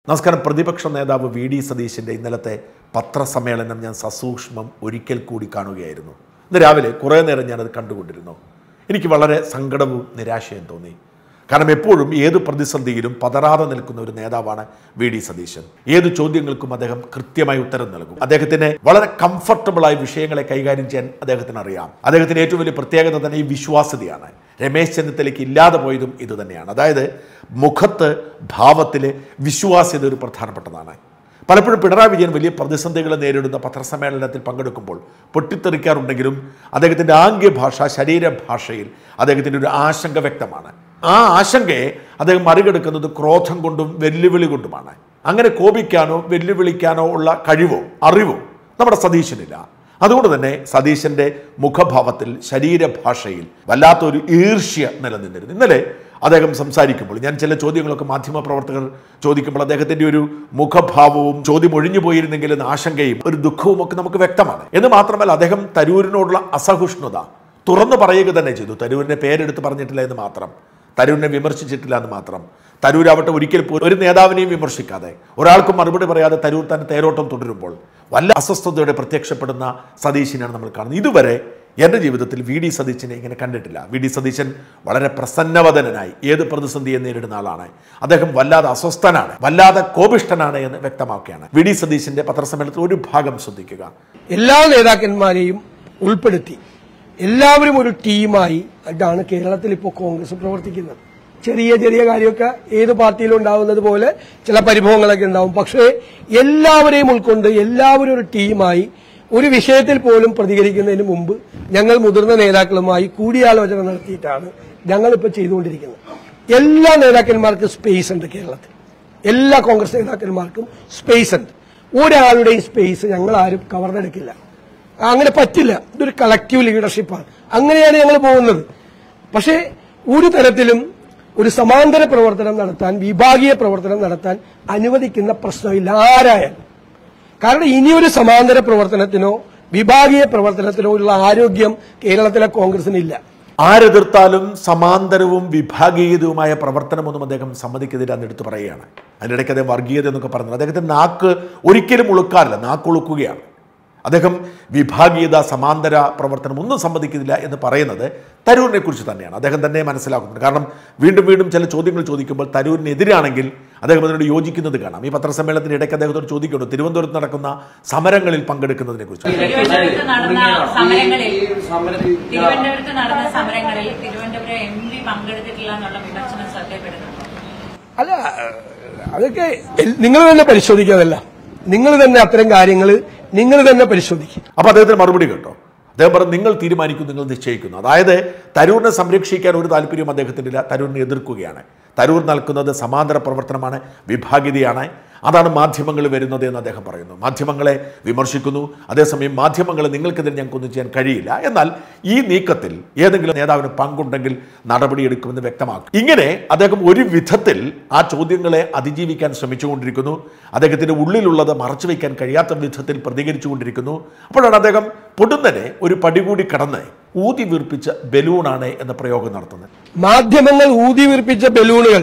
നമസ്കാരം പ്രതിപക്ഷ നേതാവ് വി ഡി സതീശിൻ്റെ ഇന്നലത്തെ പത്രസമ്മേളനം ഞാൻ സസൂക്ഷ്മം ഒരിക്കൽ കൂടി കാണുകയായിരുന്നു ഇന്ന് രാവിലെ കുറേ നേരം ഞാനത് കണ്ടുകൊണ്ടിരുന്നു എനിക്ക് വളരെ സങ്കടവും നിരാശയും തോന്നി കാരണം എപ്പോഴും ഏത് പ്രതിസന്ധിയിലും പതറാതെ നിൽക്കുന്ന ഒരു നേതാവാണ് വി ഡി സതീശൻ ഏത് ചോദ്യങ്ങൾക്കും അദ്ദേഹം കൃത്യമായി ഉത്തരം നൽകും അദ്ദേഹത്തിന് വളരെ കംഫർട്ടബിളായ വിഷയങ്ങളെ കൈകാര്യം ചെയ്യാൻ അദ്ദേഹത്തിന് അറിയാം അദ്ദേഹത്തിന് ഏറ്റവും വലിയ പ്രത്യേകത തന്നെ ഈ വിശ്വാസ്യതയാണ് രമേശ് ചെന്നിത്തലയ്ക്ക് ഇല്ലാതെ പോയതും ഇത് തന്നെയാണ് അതായത് മുഖത്ത് ഭാവത്തിൽ വിശ്വാസ്യത ഒരു പ്രധാനപ്പെട്ടതാണ് പലപ്പോഴും പിണറായി വിജയൻ വലിയ പ്രതിസന്ധികളെ നേരിടുന്ന പത്രസമ്മേളനത്തിൽ പങ്കെടുക്കുമ്പോൾ പൊട്ടിത്തെറിക്കാറുണ്ടെങ്കിലും അദ്ദേഹത്തിൻ്റെ ആംഗ്യഭാഷ ശരീരഭാഷയിൽ അദ്ദേഹത്തിൻ്റെ ഒരു ആശങ്ക വ്യക്തമാണ് ആ ആശങ്കയെ അദ്ദേഹം മറികടക്കുന്നത് ക്രോധം കൊണ്ടും വെല്ലുവിളി കൊണ്ടുമാണ് അങ്ങനെ കോപിക്കാനോ വെല്ലുവിളിക്കാനോ ഉള്ള കഴിവോ അറിവോ നമ്മുടെ സതീശനില്ല അതുകൊണ്ട് തന്നെ സതീശന്റെ മുഖഭാവത്തിൽ ശരീരഭാഷയിൽ വല്ലാത്തൊരു ഈർഷ്യ നിലനിന്നിരുന്നു ഇന്നലെ അദ്ദേഹം സംസാരിക്കുമ്പോൾ ഞാൻ ചില ചോദ്യങ്ങളൊക്കെ മാധ്യമപ്രവർത്തകർ ചോദിക്കുമ്പോൾ അദ്ദേഹത്തിന്റെ ഒരു മുഖഭാവവും ചോദ്യം ഒഴിഞ്ഞു പോയിരുന്നെങ്കിൽ എന്ന ആശങ്കയും ഒരു ദുഃഖവും ഒക്കെ നമുക്ക് വ്യക്തമാണ് എന്ന് മാത്രമല്ല അദ്ദേഹം തരൂരിനോടുള്ള അസഹിഷ്ണുത തുറന്നു പറയുക തന്നെ ചെയ്തു തരൂരിനെ പേരെടുത്ത് പറഞ്ഞിട്ടില്ല എന്ന് മാത്രം തരൂരിനെ വിമർശിച്ചിട്ടില്ല എന്ന് മാത്രം തരൂരാവട്ടെ ഒരിക്കൽ പോലും ഒരു നേതാവിനെയും വിമർശിക്കാതെ ഒരാൾക്കും മറുപടി പറയാതെ തരൂർ തന്നെ തേരോട്ടം തുടരുമ്പോൾ വല്ല അസ്വസ്ഥതയോടെ പ്രത്യക്ഷപ്പെടുന്ന സതീശിനെയാണ് നമ്മൾ കാണുന്നത് ഇതുവരെ എൻ്റെ ജീവിതത്തിൽ വി ഡി സതീശനെ ഇങ്ങനെ കണ്ടിട്ടില്ല വി ഡി സതീശൻ വളരെ പ്രസന്നവദനായി ഏത് പ്രതിസന്ധിയെ നേരിടുന്ന ആളാണ് അദ്ദേഹം വല്ലാതെ അസ്വസ്ഥനാണ് വല്ലാതെ കോപിഷ്ഠനാണ് എന്ന് വ്യക്തമാക്കുകയാണ് വി ഡി സതീശന്റെ പത്രസമ്മേളനത്തിൽ ഒരു ഭാഗം ശ്രദ്ധിക്കുക എല്ലാ നേതാക്കന്മാരെയും ഉൾപ്പെടുത്തി എല്ലാവരും ഒരു ടീമായി ആയിട്ടാണ് കേരളത്തിൽ ഇപ്പോൾ കോൺഗ്രസ് പ്രവർത്തിക്കുന്നത് ചെറിയ ചെറിയ കാര്യമൊക്കെ ഏത് പാർട്ടിയിലും ഉണ്ടാവുന്നത് പോലെ ചില പരിഭവങ്ങളൊക്കെ ഉണ്ടാവും പക്ഷേ എല്ലാവരെയും ഉൾക്കൊണ്ട് എല്ലാവരും ഒരു ടീമായി ഒരു വിഷയത്തിൽ പോലും പ്രതികരിക്കുന്നതിന് മുമ്പ് ഞങ്ങൾ മുതിർന്ന നേതാക്കളുമായി കൂടിയാലോചന നടത്തിയിട്ടാണ് ഞങ്ങളിപ്പോൾ ചെയ്തുകൊണ്ടിരിക്കുന്നത് എല്ലാ നേതാക്കന്മാർക്കും സ്പേസ് ഉണ്ട് കേരളത്തിൽ എല്ലാ കോൺഗ്രസ് നേതാക്കന്മാർക്കും സ്പേസ് ഉണ്ട് ഒരാളുടെയും സ്പേസ് ഞങ്ങൾ ആരും കവർന്നെടുക്കില്ല അങ്ങനെ പറ്റില്ല ഇതൊരു കളക്റ്റീവ് ലീഡർഷിപ്പാണ് അങ്ങനെയാണ് ഞങ്ങൾ പോകുന്നത് പക്ഷേ ഒരു തരത്തിലും ഒരു സമാന്തര പ്രവർത്തനം നടത്താൻ വിഭാഗീയ പ്രവർത്തനം നടത്താൻ അനുവദിക്കുന്ന പ്രശ്നമില്ല ആരായാലും കാരണം ഇനിയൊരു സമാന്തര പ്രവർത്തനത്തിനോ വിഭാഗീയ പ്രവർത്തനത്തിനോ ഉള്ള ആരോഗ്യം കേരളത്തിലെ കോൺഗ്രസിനില്ല ആരെതിർത്താലും സമാന്തരവും വിഭാഗീയതവുമായ പ്രവർത്തനമൊന്നും അദ്ദേഹം സമ്മതിക്കെതിരെ അന്ന് എടുത്തു പറയുകയാണ് അതിനിടയ്ക്ക് അദ്ദേഹം വർഗീയത എന്നൊക്കെ പറഞ്ഞത് അദ്ദേഹത്തിന്റെ നാക്ക് ഒരിക്കലും ഉളുക്കാറില്ല നാക്ക് ഉളുക്കുകയാണ് അദ്ദേഹം വിഭാഗീയത സമാന്തര പ്രവർത്തനം ഒന്നും സമ്മതിക്കുന്നില്ല എന്ന് പറയുന്നത് തരൂരിനെ കുറിച്ച് തന്നെയാണ് അദ്ദേഹം തന്നെ മനസ്സിലാക്കുന്നുണ്ട് കാരണം വീണ്ടും വീണ്ടും ചില ചോദ്യങ്ങൾ ചോദിക്കുമ്പോൾ തരൂരിനെതിരാണെങ്കിൽ അദ്ദേഹം അതിനോട് യോജിക്കുന്നത് കാണാം ഈ പത്രസമ്മേളനത്തിന് ഇടയ്ക്ക് അദ്ദേഹത്തോട് ചോദിക്കുന്നു തിരുവനന്തപുരത്ത് നടക്കുന്ന സമരങ്ങളിൽ പങ്കെടുക്കുന്നതിനെ കുറിച്ച് തിരുവനന്തപുരത്ത് നടന്ന സമരങ്ങളിൽ സമരത്തിൽ തിരുവനന്തപുരത്ത് നടന്ന സമരങ്ങളിൽ തിരുവനന്തപുരം എം പി പങ്കെടുത്തിട്ടില്ല എന്നുള്ള വിമർശനം ശ്രദ്ധയപ്പെടുന്നുണ്ട് അല്ല അതൊക്കെ നിങ്ങൾ തന്നെ പരിശോധിക്കാതല്ല നിങ്ങൾ തന്നെ അത്തരം കാര്യങ്ങൾ നിങ്ങൾ തന്നെ പരിശോധിക്കും അപ്പൊ അദ്ദേഹത്തിന് മറുപടി കേട്ടോ അദ്ദേഹം പറഞ്ഞു നിങ്ങൾ തീരുമാനിക്കും നിങ്ങൾ നിശ്ചയിക്കുന്നു അതായത് തരൂരിനെ സംരക്ഷിക്കാൻ ഒരു താല്പര്യവും അദ്ദേഹത്തിനില്ല തരൂരിനെ എതിർക്കുകയാണ് തരൂർ നൽകുന്നത് സമാന്തര പ്രവർത്തനമാണ് വിഭാഗിതയാണ് അതാണ് മാധ്യമങ്ങൾ വരുന്നത് എന്ന് അദ്ദേഹം പറയുന്നു മാധ്യമങ്ങളെ വിമർശിക്കുന്നു അതേസമയം മാധ്യമങ്ങളെ നിങ്ങൾക്കെതിരെ ഞങ്ങൾക്കൊന്നും ചെയ്യാൻ കഴിയില്ല എന്നാൽ ഈ നീക്കത്തിൽ ഏതെങ്കിലും നേതാവിന് പങ്കുണ്ടെങ്കിൽ നടപടിയെടുക്കുമെന്ന് വ്യക്തമാക്കും ഇങ്ങനെ അദ്ദേഹം ഒരു വിധത്തിൽ ആ ചോദ്യങ്ങളെ അതിജീവിക്കാൻ ശ്രമിച്ചുകൊണ്ടിരിക്കുന്നു അദ്ദേഹത്തിന്റെ ഉള്ളിലുള്ളത് മറച്ചു വയ്ക്കാൻ കഴിയാത്ത വിധത്തിൽ പ്രതികരിച്ചുകൊണ്ടിരിക്കുന്നു അപ്പോഴാണ് അദ്ദേഹം പൊടുന്നനെ ഒരു പടി കൂടി കടന്ന് ഊതി വീർപ്പിച്ച ബലൂണാണ് എന്ന പ്രയോഗം നടത്തുന്നത് മാധ്യമങ്ങൾ ഊതി വീർപ്പിച്ച ബലൂണുകൾ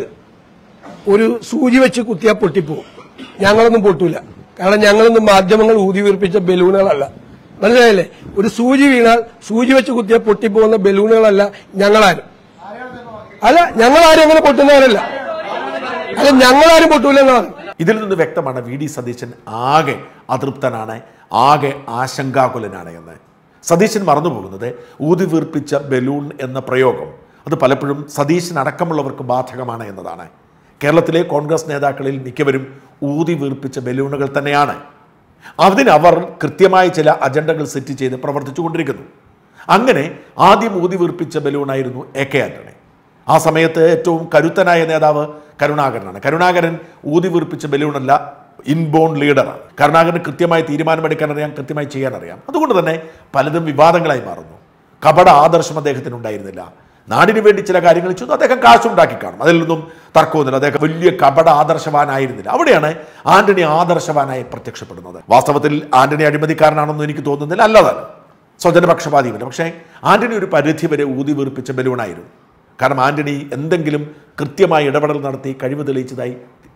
ഒരു സൂചി വെച്ച് കുത്തിയാൽ പൊട്ടിപ്പോവും ഞങ്ങളൊന്നും പൊട്ടൂല കാരണം ഞങ്ങളൊന്നും മാധ്യമങ്ങൾ ഊതി വീർപ്പിച്ച ബലൂണുകളല്ല മനസ്സിലായില്ലേ ഒരു സൂചി വീണാൽ സൂചി വെച്ച് കുത്തിയാൽ പൊട്ടിപ്പോകുന്ന ബലൂണുകളല്ല ഞങ്ങളാരും അല്ല ഞങ്ങളാരും അങ്ങനെ പൊട്ടുന്നവരല്ല അല്ല ഞങ്ങളാരും പൊട്ടൂലെന്നാണ് ഇതിൽ നിന്ന് വ്യക്തമാണ് വി ഡി സതീശൻ ആകെ അതൃപ്തനാണ് ആകെ ആശങ്കാകുലനാണ് എന്ന് സതീശൻ മറന്നു പോകുന്നത് ഊതി വീർപ്പിച്ച ബലൂൺ എന്ന പ്രയോഗം അത് പലപ്പോഴും സതീശൻ അടക്കമുള്ളവർക്ക് ബാധകമാണ് എന്നതാണ് കേരളത്തിലെ കോൺഗ്രസ് നേതാക്കളിൽ മിക്കവരും ഊതി വീർപ്പിച്ച ബലൂണുകൾ തന്നെയാണ് അതിനവർ കൃത്യമായ ചില അജണ്ടകൾ സെറ്റ് ചെയ്ത് പ്രവർത്തിച്ചു കൊണ്ടിരിക്കുന്നു അങ്ങനെ ആദ്യം ഊതി വീർപ്പിച്ച ബലൂണായിരുന്നു എ കെ ആന്റണി ആ സമയത്ത് ഏറ്റവും കരുത്തനായ നേതാവ് കരുണാകരനാണ് കരുണാകരൻ ഊതി വീർപ്പിച്ച ബലൂണല്ല ഇൻബോൺ ലീഡറാണ് കരുണാകരന് കൃത്യമായി തീരുമാനമെടുക്കാൻ അറിയാം കൃത്യമായി ചെയ്യാൻ അറിയാം അതുകൊണ്ട് തന്നെ പലതും വിവാദങ്ങളായി മാറുന്നു കപട ആദർശം അദ്ദേഹത്തിന് ഉണ്ടായിരുന്നില്ല നാടിന് വേണ്ടി ചില കാര്യങ്ങൾ ചെയ്തു അദ്ദേഹം കാശുണ്ടാക്കി കാണും അതിൽ നിന്നും തർക്കമൊന്നുമില്ല അദ്ദേഹം വലിയ കപട ആദർശവാനായിരുന്നില്ല അവിടെയാണ് ആന്റണി ആദർശവാനായി പ്രത്യക്ഷപ്പെടുന്നത് വാസ്തവത്തിൽ ആന്റണി അഴിമതിക്കാരനാണെന്ന് എനിക്ക് തോന്നുന്നില്ല അല്ലതാണ് സ്വജനപക്ഷപാതിയുമില്ല പക്ഷേ ആന്റണി ഒരു പരിധി വരെ ഊതി വീർപ്പിച്ച ബലൂണായിരുന്നു കാരണം ആന്റണി എന്തെങ്കിലും കൃത്യമായി ഇടപെടൽ നടത്തി കഴിവ് തെളിയിച്ചതായി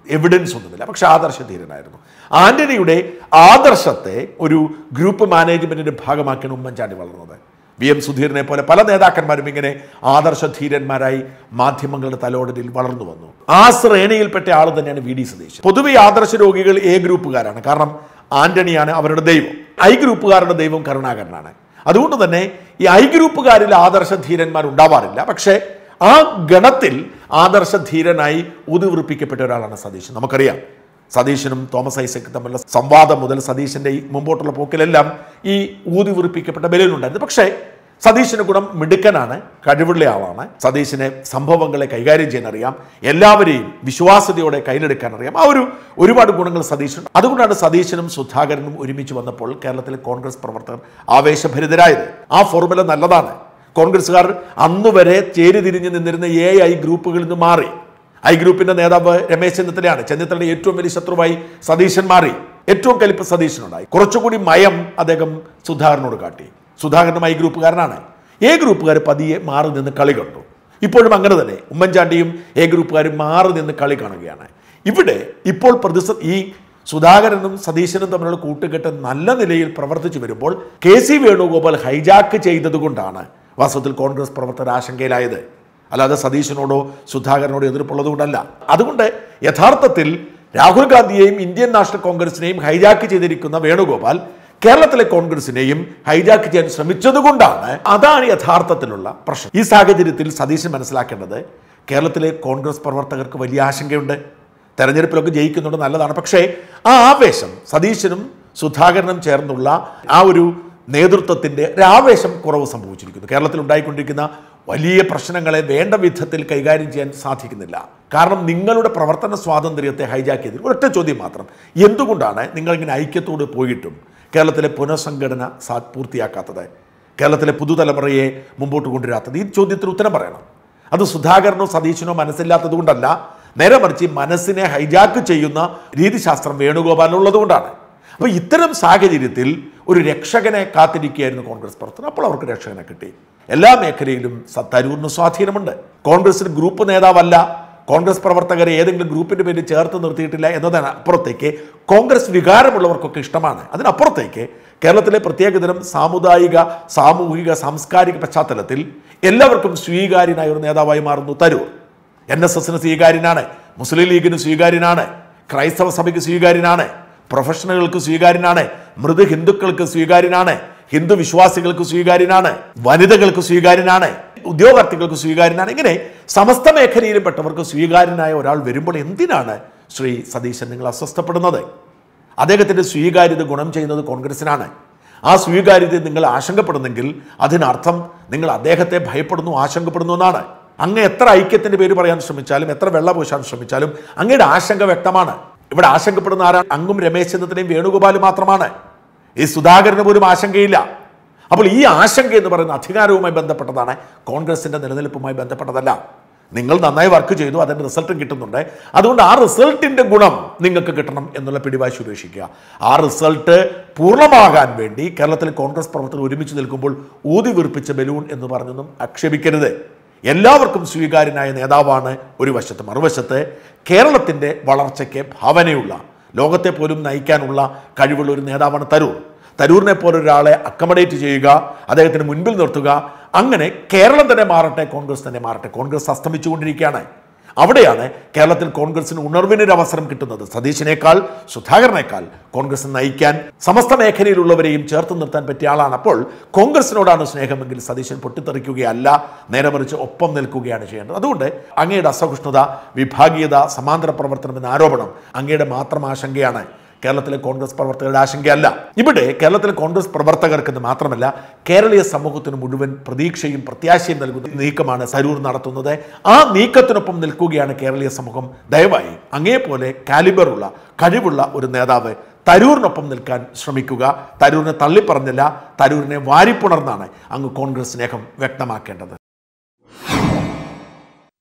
എവിഡൻസ് ഒന്നുമില്ല പക്ഷെ ആദർശധീരനായിരുന്നു ആന്റണിയുടെ ആദർശത്തെ ഒരു ഗ്രൂപ്പ് മാനേജ്മെന്റിന്റെ ഭാഗമാക്കിയാണ് ഉമ്മൻചാണ്ടി വളർന്നത് വി എം സുധീരനെ പോലെ പല നേതാക്കന്മാരും ഇങ്ങനെ ആദർശധീരന്മാരായി മാധ്യമങ്ങളുടെ തലോടലിൽ വളർന്നു വന്നു ആ ശ്രേണിയിൽപ്പെട്ട ആൾ തന്നെയാണ് വി ഡി സതീശൻ പൊതുവെ ഈ ആദർശ രോഗികൾ എ ഗ്രൂപ്പുകാരാണ് കാരണം ആന്റണിയാണ് അവരുടെ ദൈവം ഐ ഗ്രൂപ്പുകാരുടെ ദൈവം കരുണാകരനാണ് അതുകൊണ്ട് തന്നെ ഈ ഐ ഗ്രൂപ്പുകാരിൽ ആദർശധീരന്മാർ ഉണ്ടാവാറില്ല പക്ഷേ ആ ഗണത്തിൽ ആദർശധീരനായി ഉതിവൃപ്പിക്കപ്പെട്ട ഒരാളാണ് സതീശൻ നമുക്കറിയാം സതീശനും തോമസ് ഐസക് തമ്മിലുള്ള സംവാദം മുതൽ സതീശന്റെ ഈ മുമ്പോട്ടുള്ള പോക്കിലെല്ലാം ഈ ഊതി ഉറിപ്പിക്കപ്പെട്ട ബലൂനുണ്ടായിരുന്നു പക്ഷേ സതീശന് ഗുണം മിടുക്കനാണ് കഴിവുള്ള ആളാണ് സതീശനെ സംഭവങ്ങളെ കൈകാര്യം ചെയ്യാൻ അറിയാം എല്ലാവരെയും വിശ്വാസ്യതയോടെ കയ്യിലെടുക്കാൻ അറിയാം ആ ഒരു ഒരുപാട് ഗുണങ്ങൾ സതീശൻ അതുകൊണ്ടാണ് സതീശനും സുധാകരനും ഒരുമിച്ച് വന്നപ്പോൾ കേരളത്തിലെ കോൺഗ്രസ് പ്രവർത്തകർ ആവേശഭരിതരായത് ആ ഫോർമുല നല്ലതാണ് കോൺഗ്രസ്സുകാർ അന്നുവരെ ചേരിതിരിഞ്ഞ് നിന്നിരുന്ന എ ഐ ഗ്രൂപ്പുകളിൽ നിന്ന് മാറി ഐ ഗ്രൂപ്പിന്റെ നേതാവ് രമേശ് ചെന്നിത്തലയാണ് ചെന്നിത്തലയുടെ ഏറ്റവും വലിയ ശത്രുവായി സതീശൻ മാറി ഏറ്റവും കലിപ്പ് സതീശനുണ്ടായി കുറച്ചുകൂടി മയം അദ്ദേഹം സുധാകരനോട് കാട്ടി സുധാകരനും ഐ ഗ്രൂപ്പുകാരനാണ് എ ഗ്രൂപ്പുകാർ പതിയെ മാറി നിന്ന് കളി കണ്ടു ഇപ്പോഴും അങ്ങനെ തന്നെ ഉമ്മൻചാണ്ടിയും എ ഗ്രൂപ്പുകാരും മാറി നിന്ന് കളി കാണുകയാണ് ഇവിടെ ഇപ്പോൾ പ്രതിസന്ധി ഈ സുധാകരനും സതീശനും തമ്മിലുള്ള കൂട്ടുകെട്ട് നല്ല നിലയിൽ പ്രവർത്തിച്ചു വരുമ്പോൾ കെ സി വേണുഗോപാൽ ഹൈജാക്ക് ചെയ്തതുകൊണ്ടാണ് വാസ്തവത്തിൽ കോൺഗ്രസ് പ്രവർത്തകർ ആശങ്കയിലായത് അല്ലാതെ സതീശനോടോ സുധാകരനോടോ എതിർപ്പുള്ളതുകൊണ്ടല്ല അതുകൊണ്ട് യഥാർത്ഥത്തിൽ രാഹുൽ ഗാന്ധിയെയും ഇന്ത്യൻ നാഷണൽ കോൺഗ്രസിനെയും ഹൈജാക്ക് ചെയ്തിരിക്കുന്ന വേണുഗോപാൽ കേരളത്തിലെ കോൺഗ്രസിനെയും ഹൈജാക്ക് ചെയ്യാൻ ശ്രമിച്ചതുകൊണ്ടാണ് അതാണ് യഥാർത്ഥത്തിലുള്ള പ്രശ്നം ഈ സാഹചര്യത്തിൽ സതീശൻ മനസ്സിലാക്കേണ്ടത് കേരളത്തിലെ കോൺഗ്രസ് പ്രവർത്തകർക്ക് വലിയ ആശങ്കയുണ്ട് തെരഞ്ഞെടുപ്പിലൊക്കെ ജയിക്കുന്നുണ്ട് നല്ലതാണ് പക്ഷേ ആ ആവേശം സതീശനും സുധാകരനും ചേർന്നുള്ള ആ ഒരു നേതൃത്വത്തിന്റെ ഒരു ആവേശം കുറവ് സംഭവിച്ചിരിക്കുന്നു കേരളത്തിൽ ഉണ്ടായിക്കൊണ്ടിരിക്കുന്ന വലിയ പ്രശ്നങ്ങളെ വേണ്ട വിധത്തിൽ കൈകാര്യം ചെയ്യാൻ സാധിക്കുന്നില്ല കാരണം നിങ്ങളുടെ പ്രവർത്തന സ്വാതന്ത്ര്യത്തെ ഹൈജാക്ക് ചെയ്തിരിക്കും ഒരൊറ്റ ചോദ്യം മാത്രം എന്തുകൊണ്ടാണ് നിങ്ങൾ ഇങ്ങനെ ഐക്യത്തോട് പോയിട്ടും കേരളത്തിലെ പുനഃസംഘടന സാ പൂർത്തിയാക്കാത്തത് കേരളത്തിലെ പുതുതലമുറയെ മുമ്പോട്ട് കൊണ്ടുവരാത്തത് ഈ ചോദ്യത്തിന് ഉത്തരം പറയണം അത് സുധാകരനോ സതീശനോ മനസ്സില്ലാത്തത് കൊണ്ടല്ല നേരെ മറിച്ച് ഈ മനസ്സിനെ ഹൈജാക്ക് ചെയ്യുന്ന രീതിശാസ്ത്രം വേണുഗോപാലിനുള്ളത് കൊണ്ടാണ് അപ്പോൾ ഇത്തരം സാഹചര്യത്തിൽ ഒരു രക്ഷകനെ കാത്തിരിക്കുകയായിരുന്നു കോൺഗ്രസ് പ്രവർത്തനം അപ്പോൾ അവർക്ക് രക്ഷകനെ കിട്ടി എല്ലാ മേഖലയിലും സ- തരൂരിന് സ്വാധീനമുണ്ട് കോൺഗ്രസിന് ഗ്രൂപ്പ് നേതാവല്ല കോൺഗ്രസ് പ്രവർത്തകരെ ഏതെങ്കിലും ഗ്രൂപ്പിന്റെ പേരിൽ ചേർത്ത് നിർത്തിയിട്ടില്ല എന്നതാണ് അപ്പുറത്തേക്ക് കോൺഗ്രസ് വികാരമുള്ളവർക്കൊക്കെ ഇഷ്ടമാണ് അതിനപ്പുറത്തേക്ക് കേരളത്തിലെ പ്രത്യേകതരം സാമുദായിക സാമൂഹിക സാംസ്കാരിക പശ്ചാത്തലത്തിൽ എല്ലാവർക്കും സ്വീകാര്യനായ ഒരു നേതാവായി മാറുന്നു തരൂർ എൻ എസ് എസിന് സ്വീകാര്യനാണ് മുസ്ലിം ലീഗിന് സ്വീകാര്യനാണ് ക്രൈസ്തവ സഭയ്ക്ക് സ്വീകാര്യനാണ് പ്രൊഫഷണലുകൾക്ക് സ്വീകാര്യനാണ് മൃദു ഹിന്ദുക്കൾക്ക് സ്വീകാര്യനാണ് ഹിന്ദു വിശ്വാസികൾക്ക് സ്വീകാര്യനാണ് വനിതകൾക്ക് സ്വീകാര്യനാണ് ഉദ്യോഗാർത്ഥികൾക്ക് സ്വീകാര്യനാണ് ഇങ്ങനെ സമസ്ത മേഖലയിലും പെട്ടവർക്ക് സ്വീകാര്യനായ ഒരാൾ വരുമ്പോൾ എന്തിനാണ് ശ്രീ സതീശൻ നിങ്ങൾ അസ്വസ്ഥപ്പെടുന്നത് അദ്ദേഹത്തിൻ്റെ സ്വീകാര്യത ഗുണം ചെയ്യുന്നത് കോൺഗ്രസിനാണ് ആ സ്വീകാര്യത നിങ്ങൾ ആശങ്കപ്പെടുന്നെങ്കിൽ അതിനർത്ഥം നിങ്ങൾ അദ്ദേഹത്തെ ഭയപ്പെടുന്നു ആശങ്കപ്പെടുന്നു എന്നാണ് അങ്ങ് എത്ര ഐക്യത്തിന്റെ പേര് പറയാൻ ശ്രമിച്ചാലും എത്ര വെള്ള പൂശാൻ ശ്രമിച്ചാലും അങ്ങയുടെ ആശങ്ക വ്യക്തമാണ് ഇവിടെ ആശങ്കപ്പെടുന്ന ആരാണ് അങ്ങും രമേശ് ചെന്നിത്തലയും വേണുഗോപാലും മാത്രമാണ് ഈ സുധാകരന് പോലും ആശങ്കയില്ല അപ്പോൾ ഈ ആശങ്ക എന്ന് പറയുന്ന അധികാരവുമായി ബന്ധപ്പെട്ടതാണ് കോൺഗ്രസിന്റെ നിലനിൽപ്പുമായി ബന്ധപ്പെട്ടതല്ല നിങ്ങൾ നന്നായി വർക്ക് ചെയ്തു അതിന്റെ റിസൾട്ടും കിട്ടുന്നുണ്ട് അതുകൊണ്ട് ആ റിസൾട്ടിന്റെ ഗുണം നിങ്ങൾക്ക് കിട്ടണം എന്നുള്ള പിടിവാശി ഉപേക്ഷിക്കുക ആ റിസൾട്ട് പൂർണ്ണമാകാൻ വേണ്ടി കേരളത്തിലെ കോൺഗ്രസ് പ്രവർത്തകർ ഒരുമിച്ച് നിൽക്കുമ്പോൾ ഊതി വീർപ്പിച്ച ബലൂൺ എന്ന് പറഞ്ഞൊന്നും ആക്ഷേപിക്കരുത് എല്ലാവർക്കും സ്വീകാര്യനായ നേതാവാണ് ഒരു വശത്ത് മറുവശത്ത് കേരളത്തിൻ്റെ വളർച്ചയ്ക്ക് ഭാവനയുള്ള ലോകത്തെ പോലും നയിക്കാനുള്ള കഴിവുള്ള ഒരു നേതാവാണ് തരൂർ തരൂരിനെ പോലെ ഒരാളെ അക്കമഡേറ്റ് ചെയ്യുക അദ്ദേഹത്തിന് മുൻപിൽ നിർത്തുക അങ്ങനെ കേരളം തന്നെ മാറട്ടെ കോൺഗ്രസ് തന്നെ മാറട്ടെ കോൺഗ്രസ് അസ്തമിച്ചുകൊണ്ടിരിക്കുകയാണ് അവിടെയാണ് കേരളത്തിൽ കോൺഗ്രസിന് ഉണർവിനൊരു അവസരം കിട്ടുന്നത് സതീശിനേക്കാൾ സുധാകരനേക്കാൾ കോൺഗ്രസ് നയിക്കാൻ സമസ്ത മേഖലയിലുള്ളവരെയും ചേർത്ത് നിർത്താൻ പറ്റിയ ആളാണ് അപ്പോൾ കോൺഗ്രസിനോടാണ് സ്നേഹമെങ്കിൽ സതീശൻ പൊട്ടിത്തെറിക്കുകയല്ല നേരെ മറിച്ച് ഒപ്പം നിൽക്കുകയാണ് ചെയ്യേണ്ടത് അതുകൊണ്ട് അങ്ങയുടെ അസഹിഷ്ണുത വിഭാഗീയത സമാന്തര പ്രവർത്തനം എന്ന ആരോപണം അങ്ങയുടെ മാത്രം ആശങ്കയാണ് കേരളത്തിലെ കോൺഗ്രസ് പ്രവർത്തകരുടെ ആശങ്കയല്ല ഇവിടെ കേരളത്തിലെ കോൺഗ്രസ് പ്രവർത്തകർക്ക് എന്ന് മാത്രമല്ല കേരളീയ സമൂഹത്തിന് മുഴുവൻ പ്രതീക്ഷയും പ്രത്യാശയും നൽകുന്ന നീക്കമാണ് സരൂർ നടത്തുന്നത് ആ നീക്കത്തിനൊപ്പം നിൽക്കുകയാണ് കേരളീയ സമൂഹം ദയവായി അങ്ങേപോലെ കാലിബറുള്ള കഴിവുള്ള ഒരു നേതാവ് തരൂരിനൊപ്പം നിൽക്കാൻ ശ്രമിക്കുക തരൂരിനെ തള്ളിപ്പറഞ്ഞില്ല തരൂരിനെ വാരിപ്പുണർന്നാണ് അങ്ങ് കോൺഗ്രസ് സ്നേഹം വ്യക്തമാക്കേണ്ടത്